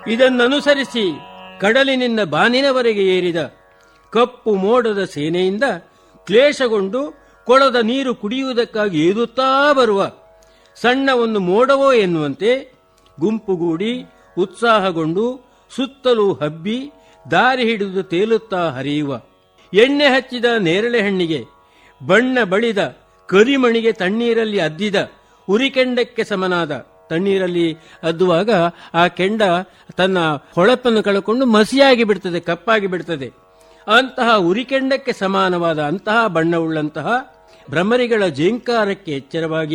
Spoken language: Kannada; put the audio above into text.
ಇದನ್ನನುಸರಿಸಿ ಕಡಲಿನಿಂದ ಬಾನಿನವರೆಗೆ ಏರಿದ ಕಪ್ಪು ಮೋಡದ ಸೇನೆಯಿಂದ ಕ್ಲೇಶಗೊಂಡು ಕೊಳದ ನೀರು ಕುಡಿಯುವುದಕ್ಕಾಗಿ ಏದುತ್ತಾ ಬರುವ ಸಣ್ಣ ಒಂದು ಮೋಡವೋ ಎನ್ನುವಂತೆ ಗುಂಪುಗೂಡಿ ಉತ್ಸಾಹಗೊಂಡು ಸುತ್ತಲೂ ಹಬ್ಬಿ ದಾರಿ ಹಿಡಿದು ತೇಲುತ್ತಾ ಹರಿಯುವ ಎಣ್ಣೆ ಹಚ್ಚಿದ ನೇರಳೆ ಹಣ್ಣಿಗೆ ಬಣ್ಣ ಬಳಿದ ಕರಿಮಣಿಗೆ ತಣ್ಣೀರಲ್ಲಿ ಅದ್ದಿದ ಉರಿಕೆಂಡಕ್ಕೆ ಸಮನಾದ ತಣ್ಣೀರಲ್ಲಿ ಅದ್ದುವಾಗ ಆ ಕೆಂಡ ತನ್ನ ಹೊಳಪನ್ನು ಕಳ್ಕೊಂಡು ಮಸಿಯಾಗಿ ಬಿಡ್ತದೆ ಕಪ್ಪಾಗಿ ಬಿಡ್ತದೆ ಅಂತಹ ಉರಿಕೆಂಡಕ್ಕೆ ಸಮಾನವಾದ ಅಂತಹ ಬಣ್ಣವುಳ್ಳಂತಹ ಭ್ರಮರಿಗಳ ಜೇಂಕಾರಕ್ಕೆ ಎಚ್ಚರವಾಗಿ